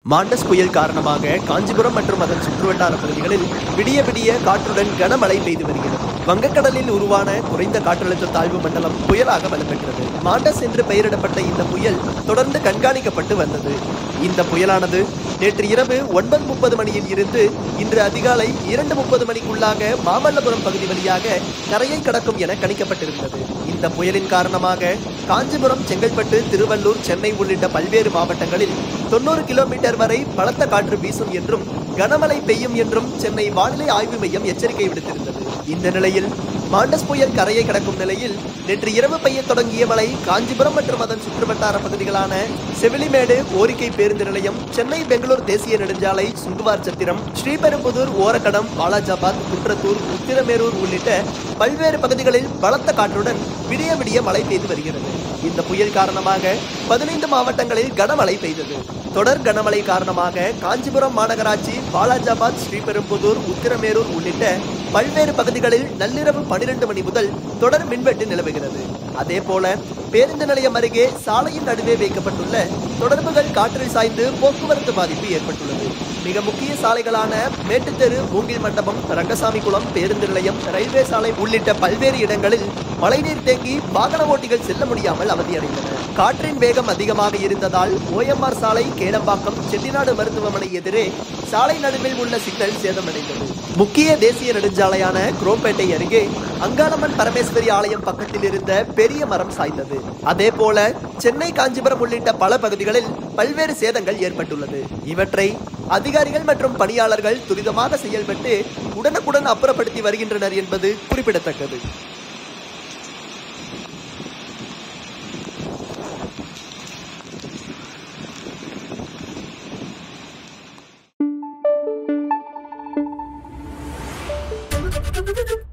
Mandous புயல் காரணமாக காஞ்சிபுரம் மற்றும் அதன் சுற்றுவட்டார பகுதிகளில் விடிய விடிய காற்றுடன் கனமழை பெய்து வருகிறது வங்கக்கடலில் உருவான குறைந்த காற்றழுத்த தாழ்வு மண்டலம் புயலாக வலுப்பெற்றது மாண்டஸ் என்று பெயரிடப்பட்ட இந்த புயல் தொடர்ந்து கண்காணிக்கப்பட்டு வந்தது இந்த புயலானது நேற்று இரவு ஒன்பது முப்பது மணியில் இருந்து இன்று அதிகாலை இரண்டு முப்பது மணிக்குள்ளாக மாமல்லபுரம் பகுதி வழியாக கரையை கடக்கும் என கணிக்கப்பட்டிருந்தது இந்த புயலின் காரணமாக காஞ்சிபுரம் செங்கல்பட்டு திருவள்ளூர் சென்னை உள்ளிட்ட பல்வேறு மாவட்டங்களில் தொண்ணூறு கிலோமீட்டர் வரை பலத்த காற்று வீசும் என்றும் கனமழை பெய்யும் என்றும் சென்னை வானிலை ஆய்வு மையம் எச்சரிக்கை விடுத்திருந்தது இந்த நிலையில் மாண்டஸ் புயல் கரையை கடக்கும் நிலையில் நேற்று இரவு பெய்ய தொடங்கிய மழை காஞ்சிபுரம் மற்றும் அதன் சுற்றுவட்டார பகுதிகளான செவிலிமேடு ஓரிக்கை பேருந்து நிலையம் சென்னை பெங்களூர் தேசிய நெடுஞ்சாலை சுங்குவார் சத்திரம் ஸ்ரீபெரும்புதூர் ஓரக்கடம் வாலாஜாபாத் குன்றத்தூர் உத்திரமேரூர் உள்ளிட்ட பல்வேறு பகுதிகளில் பலத்த காற்றுடன் விடிய விடிய மழை பெய்து வருகிறது இந்த புயல் காரணமாக பதினைந்து மாவட்டங்களில் கனமழை பெய்தது தொடர் கனமழை காரணமாக காஞ்சிபுரம் மாநகராட்சி வாலாஜாபாத் ஸ்ரீபெரும்புதூர் உத்திரமேரூர் உள்ளிட்ட பல்வேறு பகுதிகளில் நள்ளிரவு பனிரெண்டு மணி முதல் தொடர் மின்வெட்டு நிலவுகிறது அதே போல பேருந்து நிலையம் அருகே சாலையின் நடுவே வைக்கப்பட்டுள்ள தொடர்புகள் காற்றில் சாய்ந்து போக்குவரத்து பாதிப்பு ஏற்பட்டுள்ளது மிக முக்கிய சாலைகளான மேட்டுத்தெரு மூங்கில் மண்டபம் ரங்கசாமி குளம் பேருந்து நிலையம் ரயில்வே சாலை உள்ளிட்ட பல்வேறு இடங்களில் மழைநீர் தேங்கி வாகன ஓட்டிகள் செல்ல முடியாமல் அவதியடைந்தனர் காற்றின் வேகம் அதிகமாக இருந்ததால் ஓஎம்ஆர் சாலை கேளம்பாக்கம் செட்டிநாடு மருத்துவமனை எதிரே சாலை நடுவில் உள்ள சிக்னல் சேதமடைந்தது முக்கிய தேசிய நெடுஞ்சாலையான குரோம்பேட்டை அருகே அங்காளம்மன் பரமேஸ்வரி ஆலயம் பக்கத்தில் இருந்த பெரிய மரம் சாய்ந்தது அதே போல சென்னை காஞ்சிபுரம் உள்ளிட்ட பல பகுதிகளில் பல்வேறு சேதங்கள் ஏற்பட்டுள்ளது இவற்றை அதிகாரிகள் மற்றும் பணியாளர்கள் துரிதமாக செயல்பட்டு உடனுக்குடன் அப்புறப்படுத்தி வருகின்றனர் என்பது குறிப்பிடத்தக்கது Thank you.